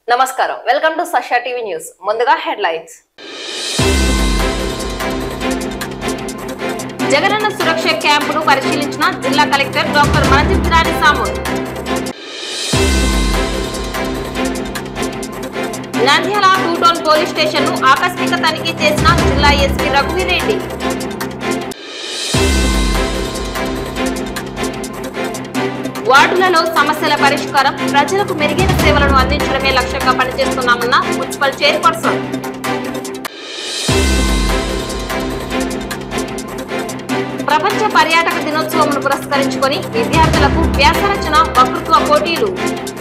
నమస్కారం welcome to Sasha TV news ముందుగా headlines Jagananna Suraksha క్యాంపును పరిశీలించిన జిల్లా కలెక్టర్ డాక్టర్ మనజిత్ రాణి సామూర్ Nandyal two town police station ను ఆకస్మిక తనిఖీ చేసిన జిల్లా ఎస్పీ రఘువీరెడ్డి వార్డులలో సమస్యల పరిష్కారం ప్రజలకు మెరుగైన సేవలను అందించడమే లక్ష్యంగా పనిచేస్తున్నామన్న మున్సిపల్ చైర్పర్సన్ ప్రపంచ పర్యాటక దినోత్సవం పురస్కరించుకొని విద్యార్థులకు వ్యాసరచన వక్తృత్వ పోటీలు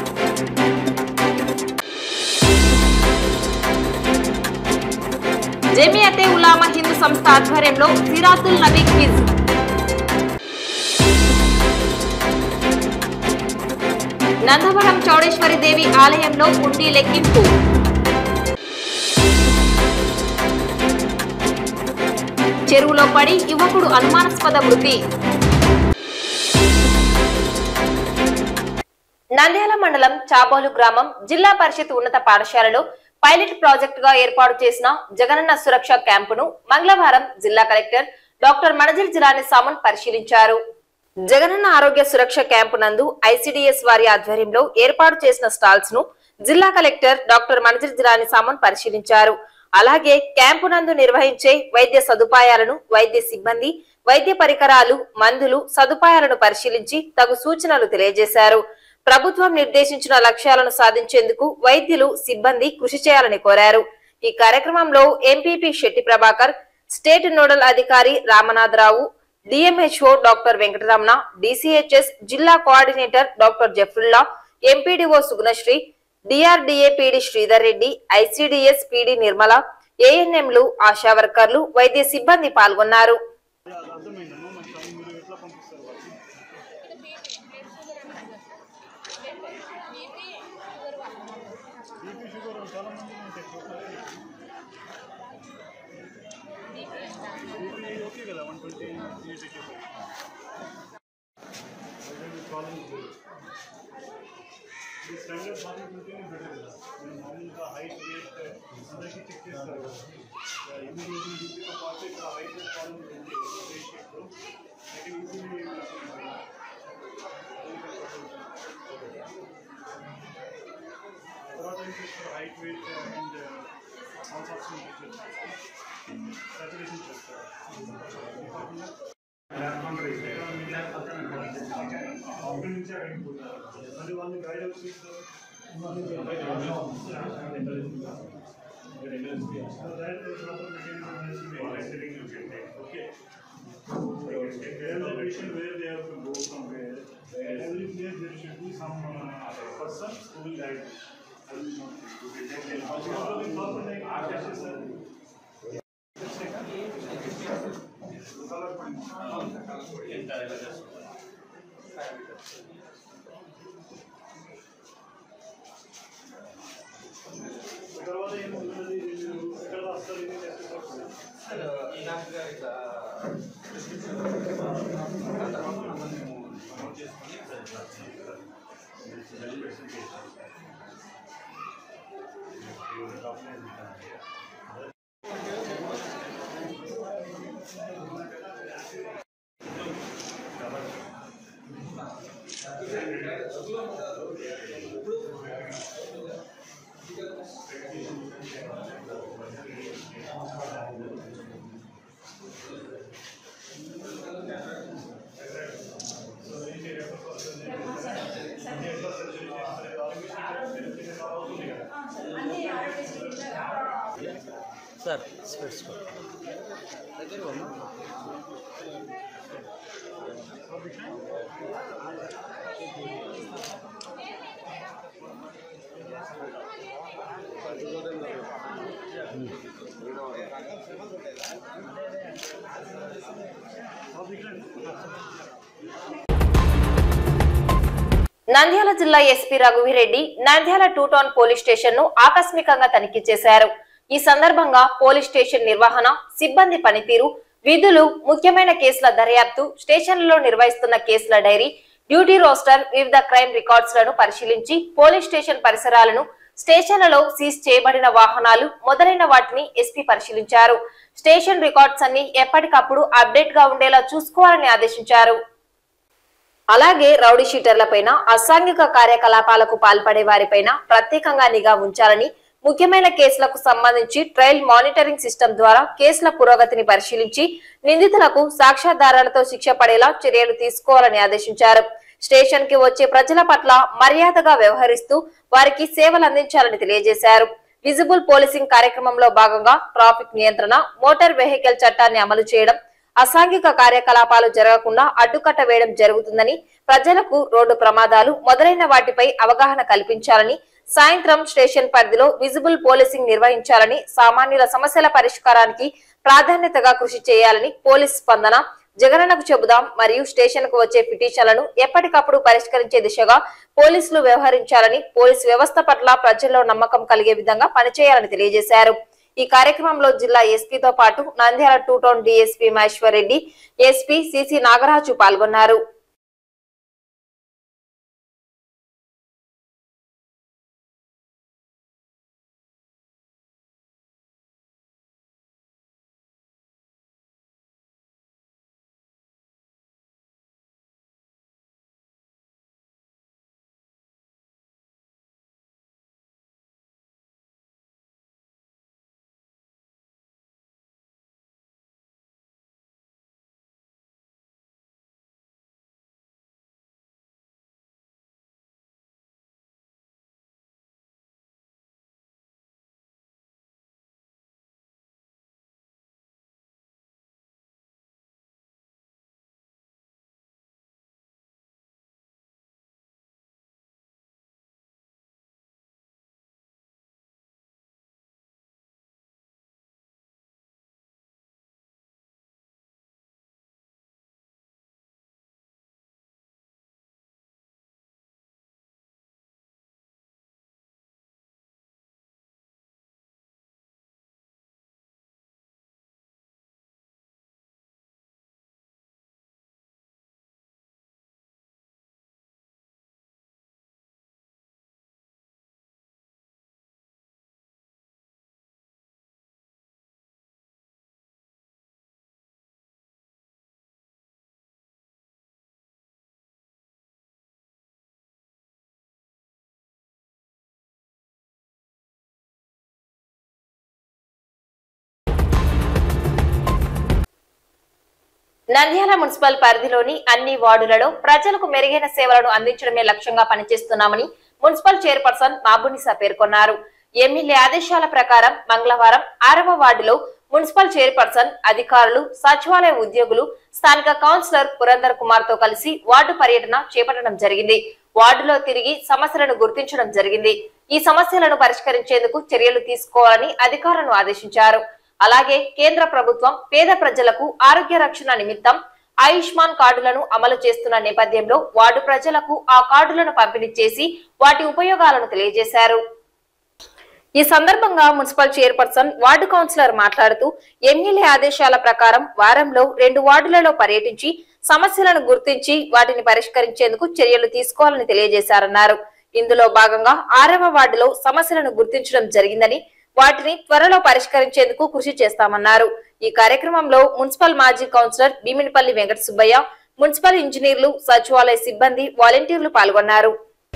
జమియతే ఉలామా హిందూ సంస్థ ఆధ్వర్యంలో సిరాతుల్ నబీ క్విజ్ నందవరం చౌడేశ్వరి దేవి ఆలయంలో ఉండి లెక్కింపు చెరువులో పడి యువకుడు అనుమానాస్పద మృతి నంద్యాల మండలం చాబోలు గ్రామం జిల్లా పరిషత్ ఉన్నత పాఠశాలలో పైలట్ ప్రాజెక్ట్ గా ఏర్పాటు చేసిన జగనన్న సురక్ష క్యాంపును మంగళవారం జిల్లా కలెక్టర్ డాక్టర్ మణజిల్ జిలాని సామన్ పరిశీలించారు జగనన్న ఆరోగ్య సురక్ష క్యాంపు నందు ఐసిడిఎస్ వారి ఆధ్వర్యంలో ఏర్పాటు చేసిన స్టాల్స్ ను జిల్లా కలెక్టర్ డాక్టర్ మణజిల్ జిలాని సామన్ పరిశీలించారు అలాగే క్యాంపు నందు నిర్వహించే వైద్య సదుపాయాలను వైద్య సిబ్బంది వైద్య పరికరాలు మందులు సదుపాయాలను పరిశీలించి తగు సూచనలు తెలియజేశారు ప్రభుత్వం నిర్దేశించిన లక్ష్యాలను సాధించేందుకు వైద్యులు సిబ్బంది కృషి చేయాలని కోరారు ఈ కార్యక్రమంలో MPP Shetty Prabhakar state nodal అధికారి Ramanatharao DMHO doctor Venkataramana DCHS జిల్లా coordinator doctor Zafrulla MPDO Sugunasri DRDA PD Sridhar Reddy ICDS PD Nirmala ఏఎన్ఎంలు ఆశా వర్కర్లు వైద్య సిబ్బంది పాల్గొన్నారు అర్థమైందమ్మా మరి కానీ మీరు ఎట్లా పంపిస్తారు వాళ్ళకి బీపీ షుగర్ చాలా మంది ఉంటాయి బీపీ ఓకే కదా వన్ ట్వంటీ ప్రాబ్లమ్ ఈ స్టాండర్డ్ ఫార్మేట్ ఉంటేనే బెటర్ కదా మీరు మామూలుగా హైట్ వెయిట్ అందరికీ చెక్ చేస్తారు కదా ఇమ్యూనిటీ బీపీతో పాటు ఇక్కడ హైట్ వెయిట్ ప్రాబ్లమ్ ఉంది పేషెంట్ సెకండ్ ఈజీలీ తర్వాత ఏం చేస్తారు height weight and all sorts saturation చేస్తారు అక్కడి నుంచి అక్కడికి పోతారు మరి వాళ్ళని గైడ్ అవుట్ చేస్తారు Okay. Where the patient, where they have to go from where, every place there should be some uh, person who will guide them. I will not think. Also, in person, like, Akash is a- తర్వాత ఏముంటుంది మీరు ఎక్కడ రాస్తారు ఇది చేస్తారు sir స్పెట్స్ నంద్యాల జిల్లా SP Raghuveerreddy Nandyal two town police station ను ఆకస్మికంగా తనిఖీ చేశారు ఈ సందర్భంగా పోలీస్ స్టేషన్ నిర్వహణ సిబ్బంది పనితీరు విధులు ముఖ్యమైన కేసుల దర్యాప్తు స్టేషన్లలో నిర్వహిస్తున్న కేసుల డైరీ డ్యూటీ రోస్టర్ వివిధ క్రైమ్ రికార్డ్స్ లను పరిశీలించి పోలీస్ స్టేషన్ పరిసరాలను స్టేషన్లలో సీజ్ చేయబడిన వాహనాలు మొదలైన వాటిని ఎస్పీ పరిశీలించారు స్టేషన్ రికార్డ్స్ అన్ని ఎప్పటికప్పుడు అప్డేట్ గా ఉండేలా చూసుకోవాలని ఆదేశించారు అలాగే రౌడీ షీటర్లపైన అసాంఘిక కార్యకలాపాలకు పాల్పడే వారిపైన ప్రత్యేకంగా నిఘా ఉంచాలని ముఖ్యమైన కేసులకు సంబంధించి ట్రయల్ మానిటరింగ్ సిస్టమ్ ద్వారా కేసుల పురోగతిని పరిశీలించి నిందితులకు సాక్ష్యాధారాలతో శిక్ష పడేలా చర్యలు తీసుకోవాలని ఆదేశించారు స్టేషన్ కి వచ్చే ప్రజల పట్ల మర్యాదగా వ్యవహరిస్తూ వారికి సేవలు అందించాలని తెలియజేశారు విజిబుల్ పోలీసింగ్ కార్యక్రమంలో భాగంగా ట్రాఫిక్ నియంత్రణ మోటార్ వెహికల్ చట్టాన్ని అమలు చేయడం అసాంఘిక కార్యకలాపాలు జరగకుండా అడ్డుకట్ట వేయడం జరుగుతుందని ప్రజలకు రోడ్డు ప్రమాదాలు మొదలైన వాటిపై అవగాహన కల్పించాలని సాయంత్రం స్టేషన్ పరిధిలో విజిబుల్ పోలీసింగ్ నిర్వహించాలని సామాన్యుల సమస్యల పరిష్కారానికి ప్రాధాన్యతగా కృషి చేయాలని పోలీస్ స్పందన జగనన్నకు చెబుదాం మరియు స్టేషన్ కు వచ్చే పిటిషన్లను ఎప్పటికప్పుడు పరిష్కరించే దిశగా పోలీసులు వ్యవహరించాలని పోలీస్ వ్యవస్థ పట్ల ప్రజల్లో నమ్మకం కలిగే విధంగా పనిచేయాలని తెలియజేశారు ఈ కార్యక్రమంలో జిల్లా ఎస్పీతో పాటు Nandyal two town DSP Maheshwar Reddy SP CC Nagaraju పాల్గొన్నారు నంద్యాల మున్సిపల్ పరిధిలోని అన్ని వార్డులలో ప్రజలకు మెరుగైన సేవలను అందించడమే లక్ష్యంగా పనిచేస్తున్నామని మున్సిపల్ చైర్పర్సన్ మాబునిసా పేర్కొన్నారు ఎమ్మెల్యే ఆదేశాల ప్రకారం మంగళవారం ఆరవ వార్డులో మున్సిపల్ చైర్పర్సన్ అధికారులు సచివాలయ ఉద్యోగులు స్థానిక కౌన్సిలర్ పురందర్ కుమార్ తో కలిసి వార్డు పర్యటన చేపట్టడం జరిగింది వార్డులో తిరిగి సమస్యలను గుర్తించడం జరిగింది ఈ సమస్యలను పరిష్కరించేందుకు చర్యలు తీసుకోవాలని అధికారులను ఆదేశించారు అలాగే కేంద్ర ప్రభుత్వం పేద ప్రజలకు ఆరోగ్య రక్షణ నిమిత్తం ఆయుష్మాన్ కార్డులను అమలు చేస్తున్న నేపథ్యంలో వార్డు ప్రజలకు ఆ కార్డులను పంపిణీ చేసి వాటి ఉపయోగాలను తెలియజేశారు ఈ సందర్భంగా మున్సిపల్ చైర్పర్సన్ వార్డు కౌన్సిలర్ మాట్లాడుతూ ఎమ్మెల్యే ఆదేశాల ప్రకారం వారంలో రెండు వార్డులలో పర్యటించి సమస్యలను గుర్తించి వాటిని పరిష్కరించేందుకు చర్యలు తీసుకోవాలని తెలియజేశారన్నారు ఇందులో భాగంగా ఆరవ వార్డులో సమస్యలను గుర్తించడం జరిగిందని వాటిని త్వరలో పరిష్కరించేందుకు కృషి చేస్తామన్నారు ఈ కార్యక్రమంలో మున్సిపల్ మాజీ కౌన్సిలర్ భీమినిపల్లి వెంకట సుబ్బయ్య మున్సిపల్ ఇంజనీర్లు సచివాలయ సిబ్బంది వాలంటీర్లు పాల్గొన్నారు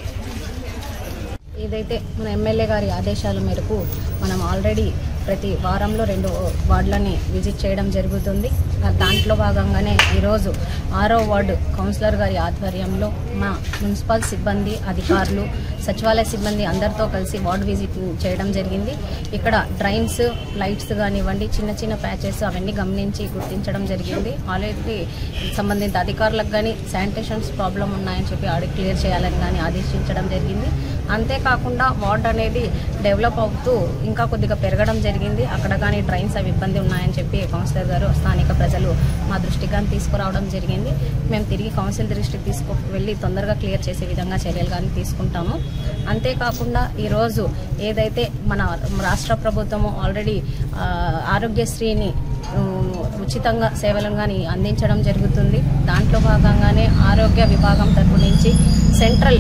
ఏదైతే మన ఎమ్మెల్యే గారి ఆదేశాల మేరకు మనం ఆల్రెడీ ప్రతి వారంలో రెండు వార్డులని విజిట్ చేయడం జరుగుతుంది ఆ దాంట్లో భాగంగానే ఈరోజు ఆరో వార్డు కౌన్సిలర్ గారి ఆధ్వర్యంలో మా మున్సిపల్ సిబ్బంది అధికారులు సచివాలయ సిబ్బంది అందరితో కలిసి వార్డు విజిట్ చేయడం జరిగింది ఇక్కడ డ్రైన్స్ లైట్స్ కానివ్వండి చిన్న చిన్న ప్యాచెస్ అవన్నీ గమనించి గుర్తించడం జరిగింది ఆల్రెడీ సంబంధిత అధికారులకు కానీ శానిటేషన్స్ ప్రాబ్లం ఉన్నాయని చెప్పి ఆడిట్ క్లియర్ చేయాలని కానీ ఆదేశించడం జరిగింది అంతేకాకుండా వార్డ్ అనేది డెవలప్ అవుతూ ఇంకా కొద్దిగా పెరగడం జరిగింది అక్కడ కానీ డ్రైన్స్ అవి ఇబ్బంది ఉన్నాయని చెప్పి కౌన్సిలర్ గారు స్థానిక ప్రజలు మా దృష్టికి కానీ తీసుకురావడం జరిగింది మేము తిరిగి కౌన్సిల్ దృష్టికి తీసుకు వెళ్ళి తొందరగా క్లియర్ చేసే విధంగా చర్యలు కానీ తీసుకుంటాము అంతేకాకుండా ఈరోజు ఏదైతే మన రాష్ట్ర ప్రభుత్వము ఆల్రెడీ ఆ, ఆరోగ్యశ్రీని ఉమ్, ఉచితంగా సేవలను కానీ అందించడం జరుగుతుంది దాంట్లో భాగంగానే ఆరోగ్య విభాగం తరపు నుంచి సెంట్రల్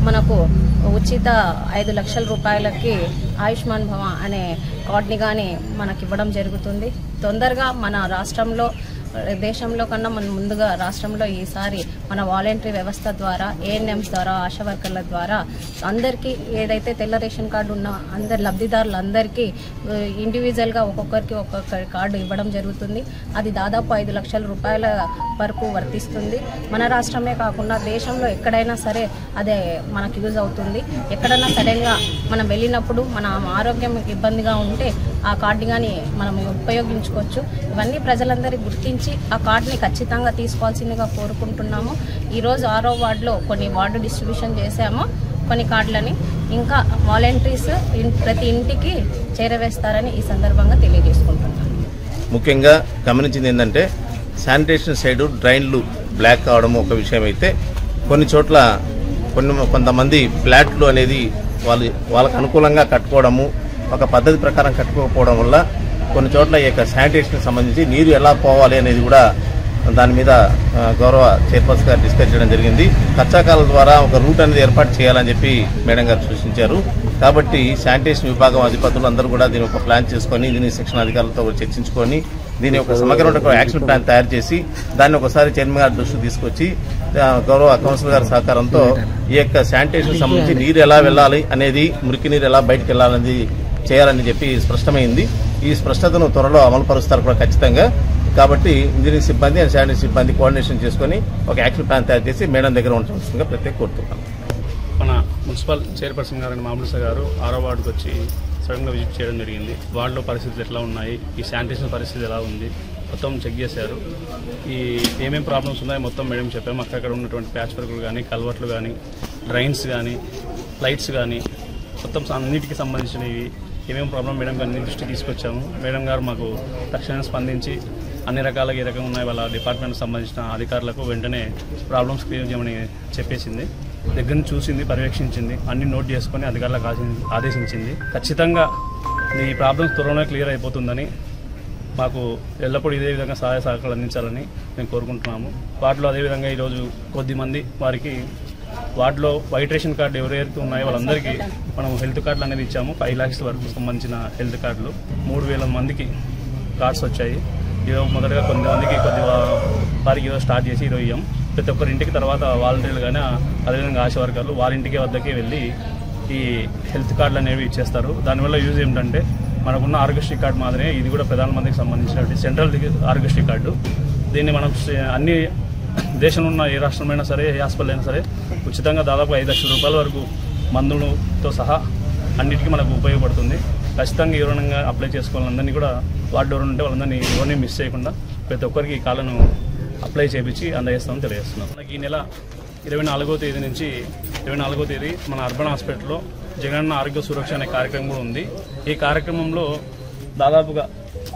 మనకు ఉచిత ఐదు లక్షల రూపాయలకి ఆయుష్మాన్ భవ అనే కార్డ్ని కానీ మనకి ఇవ్వడం జరుగుతుంది తొందరగా మన రాష్ట్రంలో దేశంలో కన్నా మన ముందుగా రాష్ట్రంలో ఈసారి మన వాలంటరీ వ్యవస్థ ద్వారా ఏఎన్ఎంస్ ద్వారా ఆశా వర్కర్ల ద్వారా అందరికీ ఏదైతే తెల్ల రేషన్ కార్డు ఉన్న అందరి లబ్ధిదారులందరికీ ఆ, ఇండివిజువల్గా ఒక్కొక్కరికి ఒక్కొక్క కార్డు ఇవ్వడం జరుగుతుంది అది దాదాపు ఐదు లక్షల రూపాయల వరకు వర్తిస్తుంది మన రాష్ట్రమే కాకుండా దేశంలో ఎక్కడైనా సరే అదే మనకు యూజ్ అవుతుంది ఎక్కడైనా సడన్గా మనం వెళ్ళినప్పుడు మన ఆరోగ్యం ఇబ్బందిగా ఉంటే ఆ కార్డు కానీ మనం ఉపయోగించుకోవచ్చు ఇవన్నీ ప్రజలందరికీ గుర్తించి ఆ కార్డుని ఖచ్చితంగా తీసుకోవాల్సిందిగా కోరుకుంటున్నాము ఈరోజు ఆరో వార్డులో కొన్ని వార్డు డిస్ట్రిబ్యూషన్ చేశాము కొన్ని కార్డులని ఇంకా వాలంటీర్స్ ప్రతి ఇంటికి చేరవేస్తారని ఈ సందర్భంగా తెలియజేసుకుంటున్నాను ముఖ్యంగా గమనించింది ఏంటంటే శానిటేషన్ సైడ్ డ్రైన్లు బ్లాక్ కావడం ఒక విషయం అయితే కొన్ని చోట్ల కొన్ని కొంతమంది ఫ్లాట్లు అనేది వాళ్ళు వాళ్ళకు అనుకూలంగా కట్టుకోవడము ఒక పద్ధతి ప్రకారం కట్టుకోకపోవడం వల్ల కొన్ని చోట్ల ఈ యొక్క శానిటేషన్కి సంబంధించి నీరు ఎలా పోవాలి అనేది కూడా దాని మీద ఆ, గౌరవ చైర్పర్సన్ గారు డిస్కస్ చేయడం జరిగింది కచ్చాకాల ద్వారా ఒక రూట్ అనేది ఏర్పాటు చేయాలని చెప్పి మేడం గారు సూచించారు కాబట్టి శానిటేషన్ విభాగం అధిపతులు అందరూ కూడా దీని ఒక ప్లాన్ చేసుకొని దీని శిక్షణ అధికారులతో కూడా చర్చించుకొని దీని ఒక సమగ్రమైన యాక్షన్ ప్లాన్ తయారు చేసి దాన్ని ఒకసారి చైర్మన్ గారి దృష్టికి తీసుకొచ్చి ఆ, గౌరవ కౌన్సిలర్ గారి సహకారంతో ఈ యొక్క శానిటేషన్ సంబంధించి నీరు ఎలా వెళ్ళాలి అనేది మురికి నీరు ఎలా బయటకు వెళ్ళాలనేది చేయాలని చెప్పి స్పష్టమైంది ఈ స్పష్టతను త్వరలో అమలు పరుస్తారు కూడా ఖచ్చితంగా కాబట్టి ఇంజనీరింగ్ సిబ్బంది అండ్ శానిటరీ సిబ్బంది కోఆర్డినేషన్ చేసుకొని ఒక యాక్షన్ ప్లాన్ తయారు చేసి మేడం దగ్గర ఉంచవలసిందిగా ప్రత్యేక కోరుతున్నాను మన మున్సిపల్ చైర్పర్సన్ గారైన మామూలుస గారు ఆరో వార్డుకి వచ్చి సడన్గా విజిట్ చేయడం జరిగింది వార్డులో పరిస్థితులు ఎట్లా ఉన్నాయి ఈ శానిటేషన్ పరిస్థితి ఎలా ఉంది మొత్తం చెక్ చేశారు ఈ ఏమేం ప్రాబ్లమ్స్ ఉన్నాయో మొత్తం మేడం చెప్పాము అక్కడక్కడ ఉన్నటువంటి ప్యాచ్ వర్కులు కానీ కల్వర్ట్లు కానీ డ్రైన్స్ కానీ లైట్స్ కానీ మొత్తం అన్నిటికీ సంబంధించినవి ఏమేమి ప్రాబ్లం మేడం గారిని దృష్టికి తీసుకొచ్చాము మేడం గారు మాకు తక్షణం స్పందించి అన్ని రకాలుగా ఏ రకంగా ఉన్నాయి వాళ్ళ డిపార్ట్మెంట్కి సంబంధించిన అధికారులకు వెంటనే ప్రాబ్లమ్స్ క్లియర్ చేయమని చెప్పేసింది దగ్గర నుంచి చూసింది పర్యవేక్షించింది అన్ని నోట్ చేసుకొని అధికారులకు ఆశి- ఆదేశించింది ఖచ్చితంగా ఈ ప్రాబ్లమ్స్ త్వరలోనే క్లియర్ అయిపోతుందని మాకు ఎల్లప్పుడూ ఇదే విధంగా సహాయ సహకారాలు అందించాలని మేము కోరుకుంటున్నాము వాటిలో అదేవిధంగా ఈరోజు కొద్దిమంది వారికి వాటిలో వైట్ రేషన్ కార్డు ఎవరైతే ఉన్నాయో వాళ్ళందరికీ మనం హెల్త్ కార్డులు అనేది ఇచ్చాము ఫైవ్ ల్యాక్స్ వరకు సంబంధించిన హెల్త్ కార్డులు మూడు వేల మందికి కార్డ్స్ వచ్చాయి ఈరోజు మొదటగా కొంతమందికి కొద్ది వా- వారికి ఈరోజు స్టార్ట్ చేసి ఈరోజు ఇయ్యాం ప్రతి ఒక్కరి ఇంటికి తర్వాత వాలంటీర్లు కానీ అదేవిధంగా ఆశా వర్కర్లు వాళ్ళ ఇంటికి వద్దకే వెళ్ళి ఈ హెల్త్ కార్డులు అనేవి ఇచ్చేస్తారు దానివల్ల యూజ్ ఏమిటంటే మనకున్న ఆరోగ్యశ్రీ కార్డు మాదిరే ఇది కూడా ప్రధానమంత్రికి సంబంధించినటువంటి సెంట్రల్ ఆరోగ్యశ్రీ కార్డు దీన్ని మనం స- అన్ని దేశంలో ఉన్న ఏ రాష్ట్రమైనా సరే ఏ హాస్పిటల్ అయినా సరే ఉచితంగా దాదాపు ఐదు లక్షల రూపాయల వరకు మందులతో సహా అన్నిటికీ మనకు ఉపయోగపడుతుంది ఖచ్చితంగా ఎవరైనా అప్లై చేసుకోవాలని అందరినీ కూడా వార్డు ఎవరు ఉంటే వాళ్ళందరినీ ఎవరిని మిస్ చేయకుండా ప్రతి ఒక్కరికి ఈ కాలను అప్లై చేయించి అందజేస్తామని తెలియజేస్తున్నాం మనకి ఈ నెల ఇరవై నాలుగో తేదీ నుంచి ఇరవై నాలుగో తేదీ మన అర్బన్ హాస్పిటల్లో జగనన్న ఆరోగ్య సురక్ష అనే కార్యక్రమం కూడా ఉంది ఈ కార్యక్రమంలో దాదాపుగా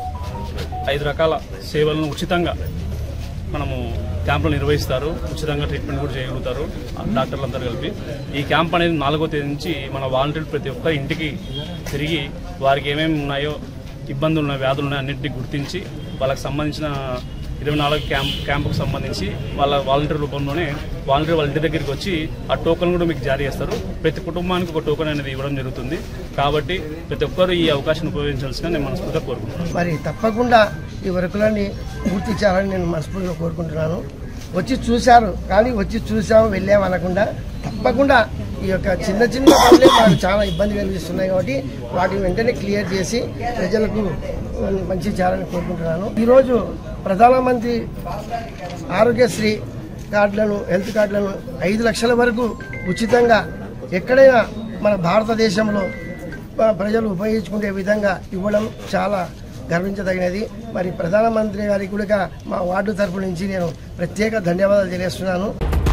ఐదు రకాల సేవలను ఉచితంగా మనము క్యాంపులు నిర్వహిస్తారు ఉచితంగా ట్రీట్మెంట్ కూడా చేయగలుగుతారు ఆ డాక్టర్లు అందరూ కలిపి ఈ క్యాంప్ అనేది నాలుగో తేదీ నుంచి మన వాలంటీర్లు ప్రతి ఒక్క ఇంటికి తిరిగి వారికి ఏమేమి ఉన్నాయో ఇబ్బందులు ఉన్నాయి వ్యాధులు ఉన్నాయి అన్నింటినీ గుర్తించి వాళ్ళకి సంబంధించిన ఇరవై నాలుగు క్యాంప్ క్యాంపుకు సంబంధించి వాళ్ళ వాలంటీర్ రూపంలోనే వాలంటీర్ వాళ్ళ ఇంటి దగ్గరికి వచ్చి ఆ టోకెన్ కూడా మీకు జారీ చేస్తారు ప్రతి కుటుంబానికి ఒక టోకెన్ అనేది ఇవ్వడం జరుగుతుంది కాబట్టి ప్రతి ఒక్కరు ఈ అవకాశాన్ని ఉపయోగించాల్సిందిగా నేను మనస్ఫూర్తిగా కోరుకుంటున్నాను మరి తప్పకుండా ఈ వర్కులన్నీ పూర్తి చేయాలని నేను మనస్ఫూర్తిగా కోరుకుంటున్నాను వచ్చి చూశారు కానీ వచ్చి చూసాము వెళ్ళాము అనకుండా తప్పకుండా ఈ యొక్క చిన్న చిన్న పనులే మనకు చాలా ఇబ్బంది కలిగిస్తున్నాయి కాబట్టి వాటిని వెంటనే క్లియర్ చేసి ప్రజలకు మంచి చేయాలని కోరుకుంటున్నాను ఈరోజు ప్రధానమంత్రి ఆరోగ్యశ్రీ కార్డులను హెల్త్ కార్డులను ఐదు లక్షల వరకు ఉచితంగా ఎక్కడైనా మన భారతదేశంలో ఆ, ప్రజలు ఉపయోగించుకునే విధంగా ఇవ్వడం చాలా గర్వించదగినది మరి ప్రధానమంత్రి గారికి కూడా మా వార్డు తరపు నుంచి నేను ప్రత్యేక ధన్యవాదాలు తెలియజేస్తున్నాను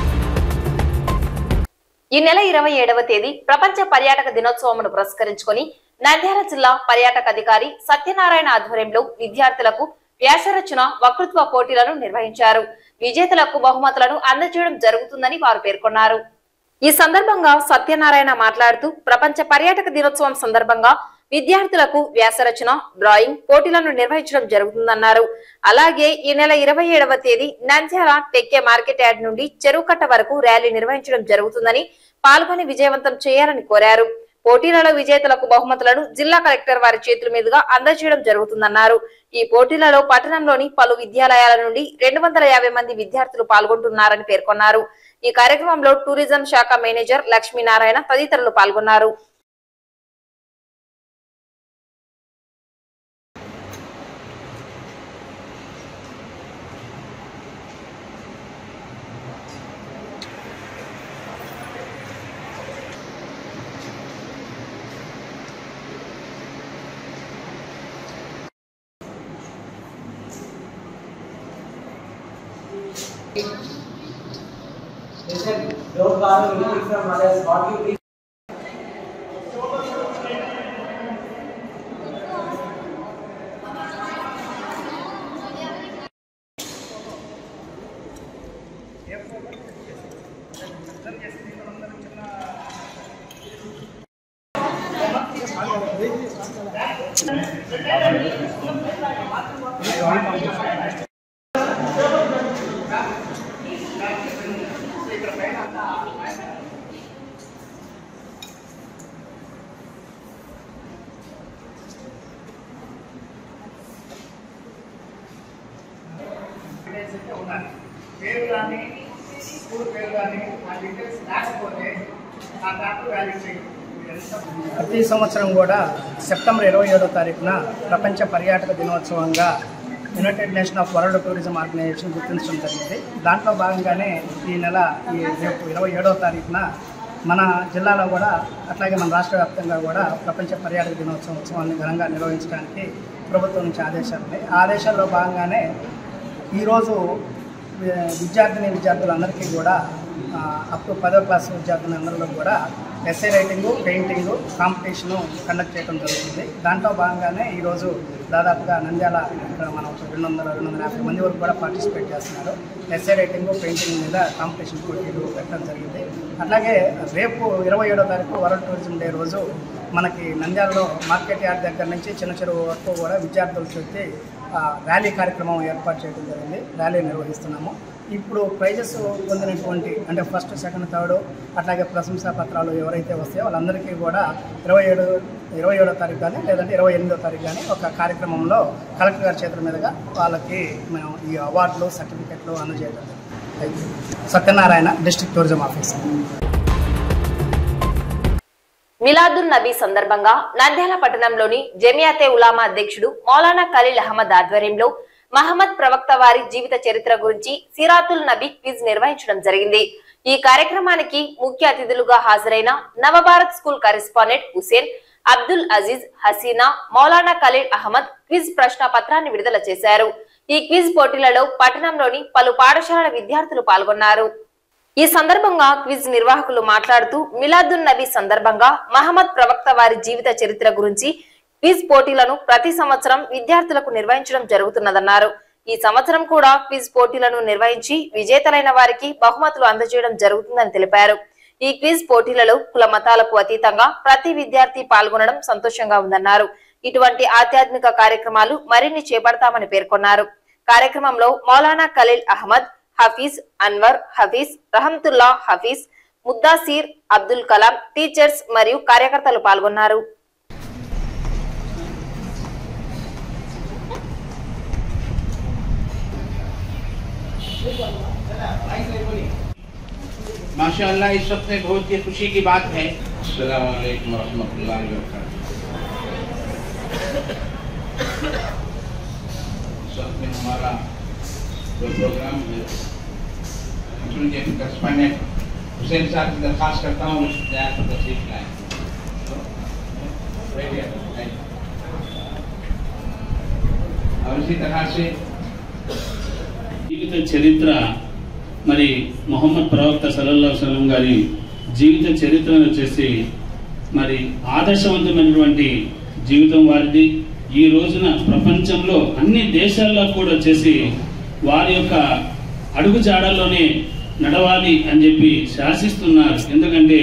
ఈ నెల ఇరవై ఏడవ తేదీ ప్రపంచ పర్యాటక దినోత్సవమును పురస్కరించుకొని నంద్యాల జిల్లా పర్యాటక అధికారి సత్యనారాయణ ఆధ్వర్యంలో విద్యార్థులకు వ్యాసరచన వక్తృత్వ పోటీలను నిర్వహించారు విజేతలకు బహుమతులను అందజేయడం జరుగుతుందని వారు పేర్కొన్నారు ఈ సందర్భంగా సత్యనారాయణ మాట్లాడుతూ ప్రపంచ పర్యాటక దినోత్సవం సందర్భంగా విద్యార్థులకు వ్యాసరచన డ్రాయింగ్ పోటీలను నిర్వహించడం జరుగుతుందన్నారు అలాగే ఈ నెల ఇరవై ఏడవ తేదీ నంద్యాల టెక్కే మార్కెట్ యార్డ్ నుండి చెరువుకట్ట వరకు ర్యాలీ నిర్వహించడం జరుగుతుందని పాల్గొని విజయవంతం చేయాలని కోరారు పోటీలలో విజేతలకు బహుమతులను జిల్లా కలెక్టర్ వారి చేతుల మీదుగా అందజేయడం జరుగుతుందన్నారు ఈ పోటీలలో పట్టణంలోని పలు విద్యాలయాల నుండి రెండు వందల యాభై మంది విద్యార్థులు పాల్గొంటున్నారని పేర్కొన్నారు ఈ కార్యక్రమంలో టూరిజం శాఖ మేనేజర్ లక్ష్మీనారాయణ తదితరులు పాల్గొన్నారు Listen, don't borrow anything from others. What you read. Details అయితే ఉండాలి పేరు కానీ స్కూల్ పేరు కానీ ఆ డీటెయిల్స్ లేకపోతే ఆ డాక్టర్ వాల్యూ చేయదు ప్రతి సంవత్సరం కూడా సెప్టెంబర్ ఇరవై ఏడో తారీఖున ప్రపంచ పర్యాటక దినోత్సవంగా united nation of world tourism organisation గుర్తించడం జరిగింది దాంట్లో భాగంగానే ఈ నెల ఈ రేపు ఇరవై ఏడవ తారీఖున మన జిల్లాలో కూడా అట్లాగే మన రాష్ట్ర వ్యాప్తంగా కూడా ప్రపంచ పర్యాటక దినోత్సవం ఉత్సవాన్ని ఘనంగా నిర్వహించడానికి ప్రభుత్వం నుంచి ఆదేశాలు ఉన్నాయి ఆ ఆదేశాల్లో భాగంగానే ఈరోజు వి- విద్యార్థిని విద్యార్థులందరికీ కూడా ఆ, అప్ టు పదో క్లాస్ విద్యార్థులందరిలో కూడా essay writing painting competition conduct చేయడం జరుగుతుంది దాంట్లో భాగంగానే ఈరోజు దాదాపుగా నంద్యాల ఇక్కడ మనం ఒక రెండు వందల రెండు వందల యాభై మంది వరకు కూడా పార్టిసిపేట్ చేస్తున్నారు ఎస్ఏ రైటింగు పెయింటింగ్ మీద కాంపిటీషన్ పోటీలు పెట్టడం జరిగింది అట్లాగే రేపు ఇరవై ఏడో తారీఖు వరల్డ్ టూరిజం డే రోజు మనకి నంద్యాలలో మార్కెట్ యార్డ్ దగ్గర నుంచి చిన్న చెరువు వరకు కూడా విద్యార్థులు చుట్టి ఆ, ర్యాలీ కార్యక్రమం ఏర్పాటు చేయడం జరిగింది ర్యాలీ నిర్వహిస్తున్నాము ఇప్పుడు ప్రైజెస్ పొందినటువంటి అంటే ఫస్ట్ సెకండ్ థర్డ్ అట్లాగే ప్రశంసా పత్రాలు ఎవరైతే వస్తాయో వాళ్ళందరికీ కూడా ఇరవై ఏడు ఇరవై ఏడో తారీఖు కానీ లేదంటే ఇరవై ఎనిమిదో తారీఖు కానీ ఒక కార్యక్రమంలో కలెక్టర్ గారి చేతుల మీదుగా వాళ్ళకి మేము ఈ అవార్డులు సర్టిఫికెట్లు అందజేయడం జరిగింది. Satyanarayana district tourism officer Miladun Nabi సందర్భంగా నంద్యాల పట్టణంలోని జమియాతే ఉలామా అధ్యక్షుడు మౌలానా ఖలీల్ అహ్మద్ ఆధ్వర్యంలో మహమ్మద్ ప్రవక్త వారి జీవిత చరిత్ర గురించి సిరాతుల్ నబీ క్విజ్ నిర్వహించడం జరిగింది ఈ కార్యక్రమానికి ముఖ్య అతిథులుగా హాజరైన Navabharat school correspondent Hussain Abdul Aziz Haseena Maulana Khalil Ahmed quiz ప్రశ్న పత్రాన్ని విడుదల చేశారు ఈ క్విజ్ పోటీలలో పట్టణంలోని పలు పాఠశాలల విద్యార్థులు పాల్గొన్నారు ఈ సందర్భంగా క్విజ్ నిర్వాహకులు మాట్లాడుతూ మిలాదున్ నబీ సందర్భంగా మహమ్మద్ ప్రవక్త వారి జీవిత చరిత్ర గురించి క్విజ్ పోటీలను ప్రతి సంవత్సరం విద్యార్థులకు నిర్వహించడం జరుగుతున్నదన్నారు ఈ సంవత్సరం కూడా క్విజ్ పోటీలను నిర్వహించి విజేతలైన వారికి బహుమతులు అందజేయడం జరుగుతుందని తెలిపారు ఈ క్విజ్ పోటీలలో కుల మతాలకు అతీతంగా ప్రతి విద్యార్థి పాల్గొనడం సంతోషంగా ఉందన్నారు ఇటువంటి ఆధ్యాత్మిక కార్యక్రమాలు మరిన్ని చేపడతామని పేర్కొన్నారు కార్యక్రమంలో మౌలానా ఖలీల్ అహ్మద్ హఫీజ్ అన్వర్ హఫీజ్ రహంతుల్లా హఫీజ్ ముద్దాసీర్ అబ్దుల్ కలాం టీచర్స్ మరియు కార్యకర్తలు పాల్గొన్నారు माशाअल्लाह इस वक्त में बहुत ही खुशी की बात है अस्सलाम वालेकुम रहमतुल्लाहि व बरकातहू। इस वक्त में हमारा जो प्रोग्राम है उसमें जब करस्पॉन्डेंट हुसैन साहब की दरखास्त करता हूँ उस दया पर तशरीफ लाएं तो, right here, right. और इसी तरह से జీవిత చరిత్ర మరి మొహమ్మద్ ప్రవక్త సల్లల్లాహు అలైహి వసల్లం గారి జీవిత చరిత్రను వచ్చేసి మరి ఆదర్శవంతమైనటువంటి జీవితం వారిది ఈ రోజున ప్రపంచంలో అన్ని దేశాల్లో కూడా వచ్చేసి వారి యొక్క అడుగు జాడల్లోనే నడవాలి అని చెప్పి శాసిస్తున్నారు ఎందుకంటే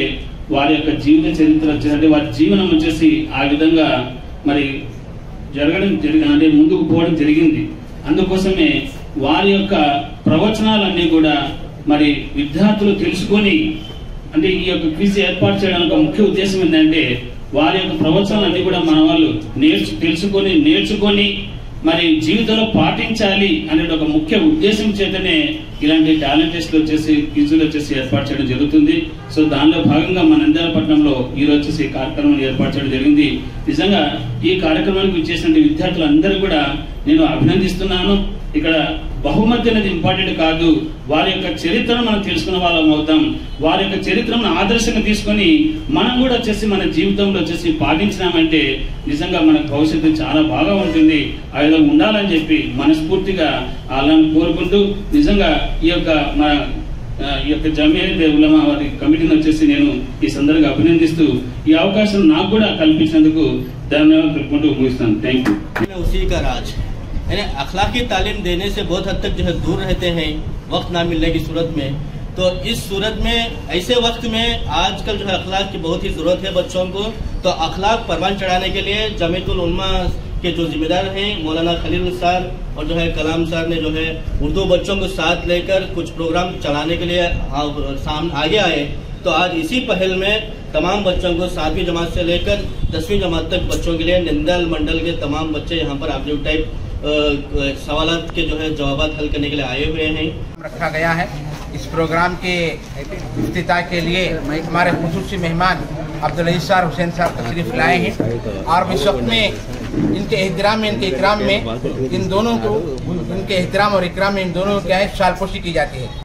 వారి యొక్క జీవిత చరిత్ర వచ్చేసి అంటే వారి జీవనం వచ్చేసి ఆ విధంగా మరి జరగడం జరిగి అంటే ముందుకు పోవడం జరిగింది అందుకోసమే వారి యొక్క ప్రవచనాలన్నీ కూడా మరి విద్యార్థులు తెలుసుకొని అంటే ఈ యొక్క క్విజ్ ఏర్పాటు చేయడానికి ఒక ముఖ్య ఉద్దేశం ఏంటంటే వారి యొక్క ప్రవచనాలన్నీ కూడా మన వాళ్ళు నేర్చు తెలుసుకొని నేర్చుకొని మరి జీవితంలో పాటించాలి అనే ఒక ముఖ్య ఉద్దేశం చేతనే ఇలాంటి టాలెంట్ టెస్ట్లు వచ్చేసి క్విజులు వచ్చేసి ఏర్పాటు చేయడం జరుగుతుంది సో దానిలో భాగంగా మన నంద్యాలపట్నంలో ఈ రోజు వచ్చేసి ఈ కార్యక్రమం ఏర్పాటు చేయడం జరిగింది నిజంగా ఈ కార్యక్రమానికి విచ్చేసిన విద్యార్థులందరూ కూడా నేను అభినందిస్తున్నాను ఇక్కడ బహుమతి అనేది ఇంపార్టెంట్ కాదు వారి యొక్క చరిత్రను మనం తెలుసుకున్న వాళ్ళం అవుతాం వారి యొక్క చరిత్రను ఆదర్శంగా తీసుకొని మనం కూడా వచ్చేసి మన జీవితంలో వచ్చేసి పాటించినామంటే నిజంగా మన భవిష్యత్తు చాలా బాగా ఉంటుంది ఆ విధంగా ఉండాలని చెప్పి మనస్ఫూర్తిగా వాళ్ళని కోరుకుంటూ నిజంగా ఈ యొక్క మన ఆ, ఈ యొక్క జమీయత్ ఉలమా వారి కమిటీని వచ్చేసి నేను ఈ సందర్భంగా అభినందిస్తూ ఈ అవకాశం నాకు కూడా కల్పించినందుకు ధన్యవాదాలు తెలుపుకుంటూ ముగిస్తాను థ్యాంక్ యూ में उसी का राज है यानी अखलाकी तालीम देने से बहुत हद तक जो है दूर रहते हैं वक्त ना मिलने की सूरत में तो इस सूरत में ऐसे वक्त में आजकल जो है अखलाक की बहुत ही जरूरत है बच्चों को तो अखलाक परवान चढ़ाने के लिए जमीतुल उलमा के जो जिम्मेदार हैं मौलाना खलील सर और जो है कलाम सर ने जो है उर्दू बच्चों को साथ लेकर कुछ प्रोग्राम चलाने के लिए आ- साम आगे आए तो आज इसी पहल में तमाम बच्चों को सातवीं जमात से लेकर दसवीं जमात तक बच्चों के लिए निंदल मंडल के तमाम बच्चे यहाँ पर ऑब्जेक्ट टाइप सवाल के जो है जवाब हल करने के लिए आए हुए हैं रखा गया है इस प्रोग्राम के इफ्तिताह के लिए हमारे खसूसी मेहमान अब्दुल अजीज साहब हुसैन साहब तशरीफ लाए हैं और इस वक्त में इनके एहतराम में इनके इकराम में इन दोनों को इनके एहतराम और इकराम में इन दोनों को क्या है सालपोशी की जाती है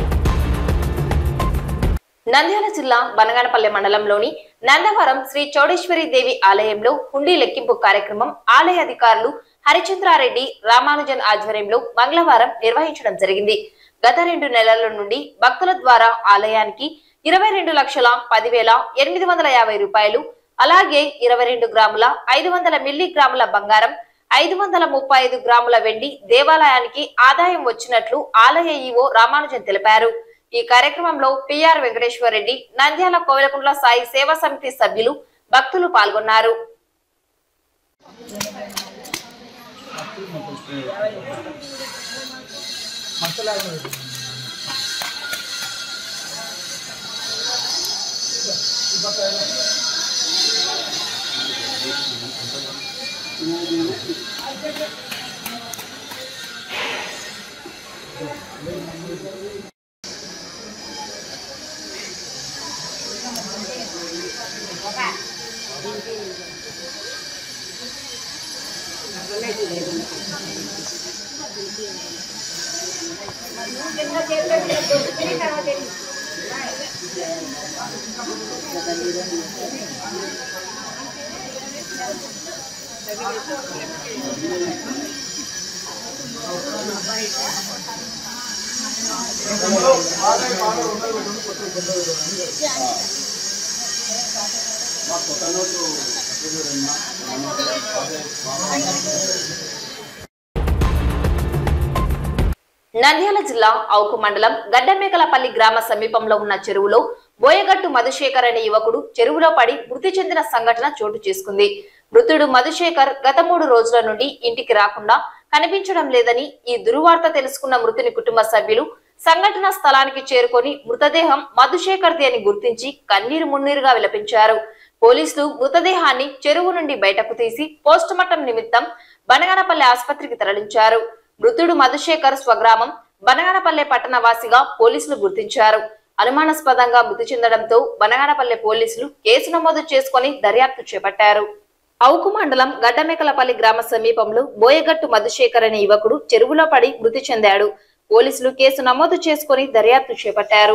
నంద్యాల జిల్లా బనగానపల్లె మండలంలోని నందవరం శ్రీ చౌడేశ్వరి దేవి ఆలయంలో హుండీ లెక్కింపు కార్యక్రమం ఆలయ అధికారులు హరిచంద్రారెడ్డి రామానుజన్ ఆధ్వర్యంలో మంగళవారం నిర్వహించడం జరిగింది గత రెండు నెలల నుండి భక్తుల ద్వారా ఆలయానికి ఇరవై రెండు లక్షల పదివేల ఎనిమిది వందల యాభై రూపాయలు అలాగే ఇరవై రెండు గ్రాముల ఐదు వందల మిల్లీ గ్రాముల బంగారం ఐదు వందల ముప్పై ఐదు గ్రాముల వెండి దేవాలయానికి ఆదాయం వచ్చినట్లు ఆలయ ఈవో రామానుజన్ తెలిపారు ఈ కార్యక్రమంలో పిఆర్ వెంకటేశ్వర రెడ్డి నంద్యాల కోవెలకుంట్ల సాయి సేవా సమితి సభ్యులు భక్తులు పాల్గొన్నారు నంద్యాల జిల్లా అవుకు మండలం గడ్డమేకలపల్లి గ్రామ సమీపంలో ఉన్న చెరువులో బోయగట్టు మధుశేఖర్ అనే యువకుడు చెరువులో పడి మృతి చెందిన సంఘటన చోటు చేసుకుంది మృతుడు మధుశేఖర్ గత మూడు రోజుల నుండి ఇంటికి రాకుండా కనిపించడం లేదని ఈ దుర్వార్త తెలుసుకున్న మృతుని కుటుంబ సభ్యులు సంఘటన స్థలానికి చేరుకొని మృతదేహం మధుశేఖర్ది అని గుర్తించి కన్నీరు మున్నీరుగా విలపించారు పోలీసులు మృతదేహాన్ని చెరువు నుండి బయటకు తీసి పోస్టుమార్టం నిమిత్తం బనగానపల్లి ఆసుపత్రికి తరలించారు మృతుడు మధుశేఖర్ స్వగ్రామం బనగానపల్లె పట్టణవాసిగా పోలీసులు గుర్తించారు అనుమానాస్పదంగా మృతి చెందడంతో బనగానపల్లె పోలీసులు కేసు నమోదు చేసుకుని దర్యాప్తు చేపట్టారు అవుకు మండలం గడ్డమేకలపల్లి గ్రామ సమీపంలో బోయగట్టు మధుశేఖర్ అనే యువకుడు చెరువులో పడి మృతి చెందాడు పోలీసులు కేసు నమోదు చేసుకుని దర్యాప్తు చేపట్టారు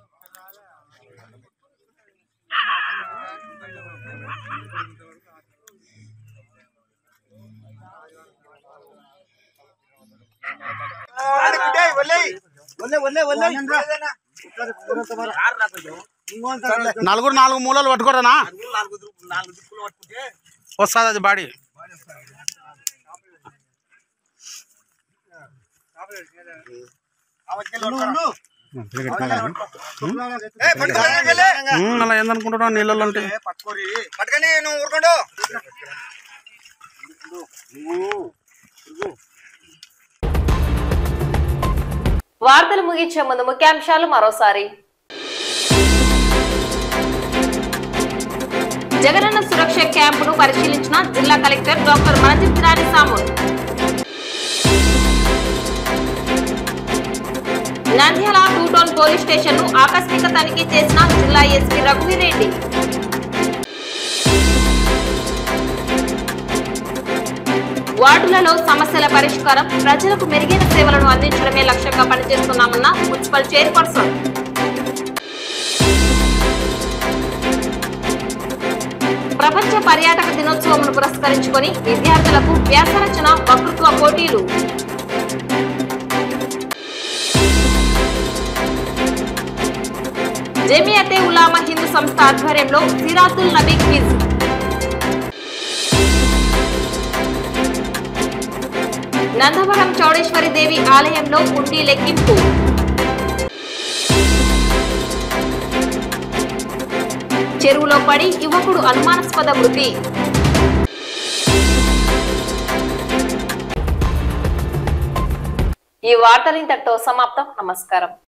నలుగురు నాలుగు మూలలు పట్టుకోరనా వస్తుంది అది బాడీ ఉమ్, అలా ఏందనుకుంటున్నావు నీళ్ళలో ఉంటే వార్తలు ముగించే ముందు ముఖ్యాంశాలు మరోసారి జగనన్న సురక్ష క్యాంపును పరిశీలించిన జిల్లా collector doctor మనజిత్ Rani Samool Nandyal two town police station ను ఆకస్మిక తనిఖీ చేసిన జిల్లా ఎస్పీ రఘువీర్ రెడ్డి వార్డులలో సమస్యల పరిష్కారం ప్రజలకు మెరుగైన సేవలను అందించడమే లక్ష్యంగా పనిచేస్తున్నామన్న మున్సిపల్ చైర్పర్సన్ ప్రపంచ పర్యాటక దినోత్సవం పురస్కరించుకొని విద్యార్థులకు వ్యాసరచన వక్తృత్వ పోటీలు జమియతే ఉలామా హిందూ సంస్థ ఆధ్వర్యంలో సిరాతుల్ నబీ క్విజ్ నందవరం చౌడేశ్వరి దేవి ఆలయంలో ఉండి లెక్కింపు చెరువులో పడి యువకుడు అనుమానాస్పద మృతి ఈ వార్తలు ఇంతటితో సమాప్తం నమస్కారం